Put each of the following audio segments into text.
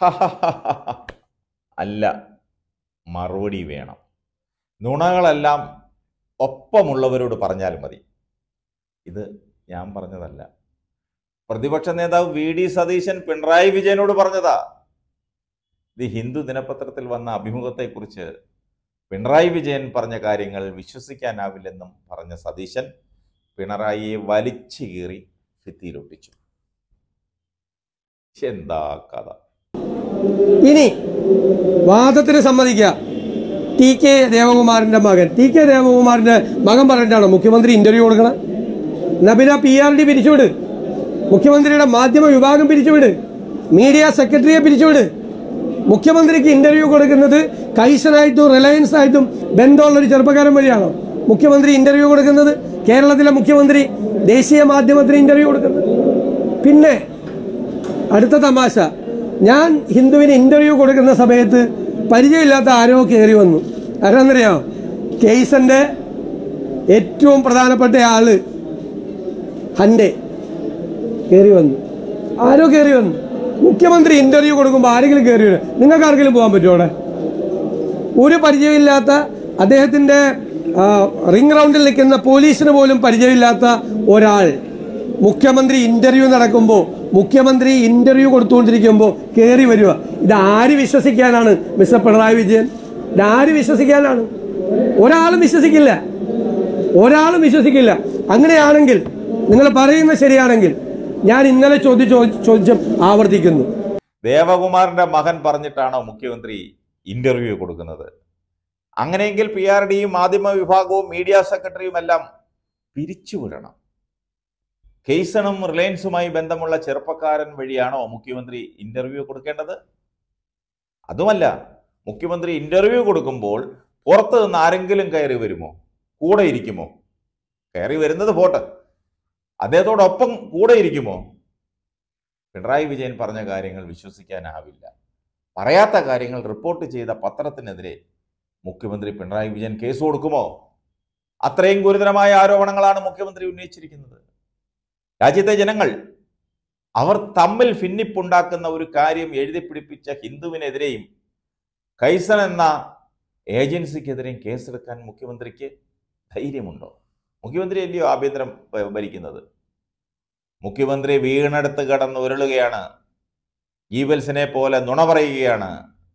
അല്ല മറുപടി വേണം നുണകളെല്ലാം ഒപ്പമുള്ളവരോട് പറഞ്ഞാൽ മതി ഇത് ഞാൻ പറഞ്ഞതല്ല പ്രതിപക്ഷ നേതാവ് വി ഡി സതീശൻ പിണറായി വിജയനോട് പറഞ്ഞതാ ഇത് ഹിന്ദു ദിനപത്രത്തിൽ വന്ന അഭിമുഖത്തെക്കുറിച്ച് പിണറായി വിജയൻ പറഞ്ഞ കാര്യങ്ങൾ വിശ്വസിക്കാനാവില്ലെന്നും പറഞ്ഞ സതീശൻ പിണറായിയെ വലിച്ചു കീറി ഭിത്തിയിലൊട്ടിച്ചു എന്താ കഥ ഇനി വാദത്തിന് സമ്മതിക്കുക ടി കെ ദേവകുമാറിന്റെ മകൻ ടി കെ ദേവകുമാറിന്റെ മകൻ പറഞ്ഞിട്ടാണോ മുഖ്യമന്ത്രി ഇന്റർവ്യൂ കൊടുക്കണം എന്നാ പിന്നെ പി ആർ ഡി പിരിച്ചുവിട് മുഖ്യമന്ത്രിയുടെ മാധ്യമ വിഭാഗം പിരിച്ചുവിട് മീഡിയ സെക്രട്ടറിയെ പിരിച്ചുവിട് മുഖ്യമന്ത്രിക്ക് ഇന്റർവ്യൂ കൊടുക്കുന്നത് കൈസനായിട്ടും റിലയൻസ് ആയിട്ടും ബന്ധമുള്ള ഒരു ചെറുപ്പക്കാരൻ വഴിയാണോ മുഖ്യമന്ത്രി ഇന്റർവ്യൂ കൊടുക്കുന്നത് കേരളത്തിലെ മുഖ്യമന്ത്രി ദേശീയ മാധ്യമത്തിന് ഇന്റർവ്യൂ കൊടുക്കുന്നത് പിന്നെ അടുത്ത തമാശ ഞാൻ ഹിന്ദുവിന് ഇന്റർവ്യൂ കൊടുക്കുന്ന സമയത്ത് പരിചയമില്ലാത്ത ആരോ കയറി വന്നു ആരാന്നറിയാമോ കേസന്റെ ഏറ്റവും പ്രധാനപ്പെട്ട ആള് ഹൻഡെ കയറി വന്നു ആരോ കയറി വന്നു മുഖ്യമന്ത്രി ഇന്റർവ്യൂ കൊടുക്കുമ്പോൾ ആരെങ്കിലും കയറി വരും നിങ്ങൾക്ക് ആർക്കെങ്കിലും പോകാൻ പറ്റുമോ അവിടെ ഒരു പരിചയമില്ലാത്ത അദ്ദേഹത്തിന്റെ ആ, റിംഗ് റൗണ്ടിൽ നിൽക്കുന്ന പോലീസിന് പോലും പരിചയമില്ലാത്ത ഒരാൾ മുഖ്യമന്ത്രി ഇന്റർവ്യൂ നടക്കുമ്പോൾ മുഖ്യമന്ത്രി ഇന്റർവ്യൂ കൊടുത്തുകൊണ്ടിരിക്കുമ്പോൾ കയറി വരിക ഇത് ആര് വിശ്വസിക്കാനാണ് മിസ്റ്റർ പിണറായി വിജയൻ ഇത് ആര് വിശ്വസിക്കാനാണ് ഒരാളും വിശ്വസിക്കില്ല ഒരാളും വിശ്വസിക്കില്ല അങ്ങനെയാണെങ്കിൽ നിങ്ങൾ പറയുന്നത് ശരിയാണെങ്കിൽ ഞാൻ ഇന്നലെ ചോദിച്ച ചോദ്യം ആവർത്തിക്കുന്നു ദേവകുമാറിന്റെ മകൻ പറഞ്ഞിട്ടാണോ മുഖ്യമന്ത്രി ഇന്റർവ്യൂ കൊടുക്കുന്നത് അങ്ങനെയെങ്കിൽ പി ആർ ഡിയും മാധ്യമ വിഭാഗവും മീഡിയ സെക്രട്ടറിയും എല്ലാം പിരിച്ചുവിടണം കേസണും റിലയൻസുമായി ബന്ധമുള്ള ചെറുപ്പക്കാരൻ വഴിയാണോ മുഖ്യമന്ത്രി ഇന്റർവ്യൂ കൊടുക്കേണ്ടത് അതുമല്ല മുഖ്യമന്ത്രി ഇന്റർവ്യൂ കൊടുക്കുമ്പോൾ പുറത്ത് നിന്ന് ആരെങ്കിലും കയറി വരുമോ കൂടെ ഇരിക്കുമോ കയറി വരുന്നത് പോട്ടെ അദ്ദേഹത്തോടൊപ്പം കൂടെ ഇരിക്കുമോ പിണറായി വിജയൻ പറഞ്ഞ കാര്യങ്ങൾ വിശ്വസിക്കാനാവില്ല പറയാത്ത കാര്യങ്ങൾ റിപ്പോർട്ട് ചെയ്ത പത്രത്തിനെതിരെ മുഖ്യമന്ത്രി പിണറായി വിജയൻ കേസ് കൊടുക്കുമോ അത്രയും ഗുരുതരമായ ആരോപണങ്ങളാണ് മുഖ്യമന്ത്രി ഉന്നയിച്ചിരിക്കുന്നത് രാജ്യത്തെ ജനങ്ങൾ അവർ തമ്മിൽ ഭിന്നിപ്പുണ്ടാക്കുന്ന ഒരു കാര്യം എഴുതി പിടിപ്പിച്ച ഹിന്ദുവിനെതിരെയും കൈസൺ എന്ന ഏജൻസിക്കെതിരെയും കേസെടുക്കാൻ മുഖ്യമന്ത്രിക്ക് ധൈര്യമുണ്ടോ മുഖ്യമന്ത്രി അല്ലയോ ആഭ്യന്തരം ഭ- ഭരിക്കുന്നത് മുഖ്യമന്ത്രി വീണെടുത്ത് കടന്ന് ഉരുളുകയാണ് ഗീബൽസിനെ പോലെ നുണ പറയുകയാണ്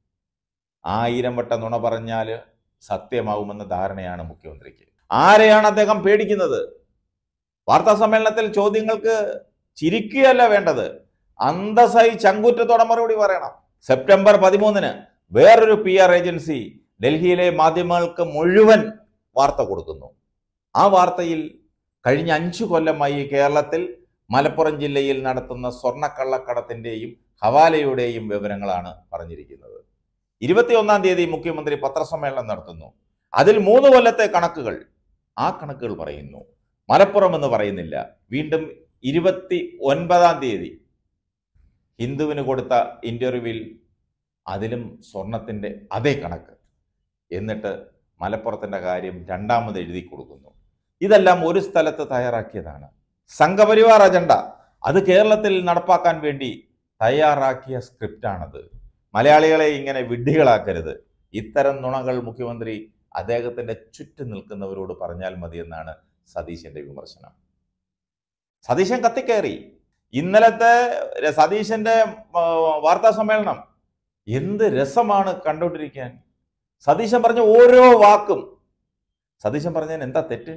ആയിരം വട്ടം നുണ പറഞ്ഞാൽ സത്യമാകുമെന്ന ധാരണയാണ് മുഖ്യമന്ത്രിക്ക് ആരെയാണ് അദ്ദേഹം പേടിക്കുന്നത് വാർത്താ സമ്മേളനത്തിൽ ചോദ്യങ്ങൾക്ക് ചിരിക്കുകയല്ല വേണ്ടത് അന്തസ്സായി ചങ്കുറ്റത്തോടെ മറുപടി പറയണം സെപ്റ്റംബർ പതിമൂന്നിന് വേറൊരു പി ആർ ഏജൻസി ഡൽഹിയിലെ മാധ്യമങ്ങൾക്ക് മുഴുവൻ വാർത്ത കൊടുക്കുന്നു ആ വാർത്തയിൽ കഴിഞ്ഞ അഞ്ചു കൊല്ലമായി കേരളത്തിൽ മലപ്പുറം ജില്ലയിൽ നടത്തുന്ന സ്വർണ്ണക്കള്ളക്കടത്തിന്റെയും ഹവാലയുടെയും വിവരങ്ങളാണ് പറഞ്ഞിരിക്കുന്നത് ഇരുപത്തിയൊന്നാം തീയതി മുഖ്യമന്ത്രി പത്രസമ്മേളനം നടത്തുന്നു അതിൽ മൂന്ന് കൊല്ലത്തെ കണക്കുകൾ ആ കണക്കുകൾ പറയുന്നു മലപ്പുറം എന്ന് പറയുന്നില്ല വീണ്ടും ഇരുപത്തി ഒൻപതാം തീയതി ഹിന്ദുവിന് കൊടുത്ത ഇന്റർവ്യൂവിൽ അതിലും സ്വർണത്തിന്റെ അതേ കണക്ക് എന്നിട്ട് മലപ്പുറത്തിന്റെ കാര്യം രണ്ടാമത് എഴുതി കൊടുക്കുന്നു ഇതെല്ലാം ഒരു സ്ഥലത്ത് തയ്യാറാക്കിയതാണ് സംഘപരിവാർ അജണ്ട അത് കേരളത്തിൽ നടപ്പാക്കാൻ വേണ്ടി തയ്യാറാക്കിയ സ്ക്രിപ്റ്റാണത് മലയാളികളെ ഇങ്ങനെ വിഡ്ഢികളാക്കരുത് ഇത്തരം നുണകൾ മുഖ്യമന്ത്രി അദ്ദേഹത്തിന്റെ ചുറ്റും നിൽക്കുന്നവരോട് പറഞ്ഞാൽ മതിയെന്നാണ് സതീശന്റെ വിമർശനം സതീശൻ കത്തിക്കയറി ഇന്നലത്തെ ര- സതീശന്റെ ആ, വാർത്താ സമ്മേളനം എന്ത് രസമാണ് കണ്ടുകൊണ്ടിരിക്കാൻ സതീശൻ പറഞ്ഞ ഓരോ വാക്കും സതീശൻ പറഞ്ഞതിന് എന്താ തെറ്റ്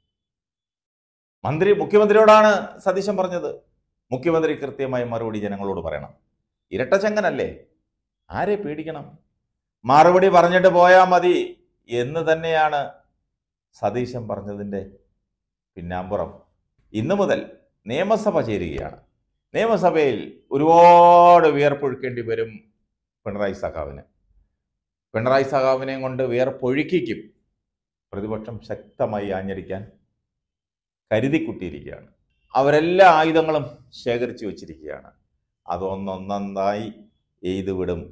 മന്ത്രി മുഖ്യമന്ത്രിയോടാണ് സതീശൻ പറഞ്ഞത് മുഖ്യമന്ത്രി കൃത്യമായി മറുപടി ജനങ്ങളോട് പറയണം ഇരട്ടച്ചങ്ങനല്ലേ ആരെ പേടിക്കണം മറുപടി പറഞ്ഞിട്ട് പോയാൽ മതി എന്ന് തന്നെയാണ് സതീശൻ പറഞ്ഞതിൻ്റെ പിന്നാമ്പുറം ഇന്നു മുതൽ നിയമസഭ ചേരുകയാണ് നിയമസഭയിൽ ഒരുപാട് വിയർപ്പൊഴുക്കേണ്ടി വരും പിണറായി സഖാവിന് പിണറായി സഖാവിനെയും കൊണ്ട് വിയർപ്പൊഴുക്കിക്കും പ്രതിപക്ഷം ശക്തമായി ആഞ്ഞടിക്കാൻ കരുതിക്കുട്ടിയിരിക്കുകയാണ് അവരെല്ലാ ആയുധങ്ങളും ശേഖരിച്ചു വച്ചിരിക്കുകയാണ് അതൊന്നൊന്നൊന്നായി എയ്തു വിടും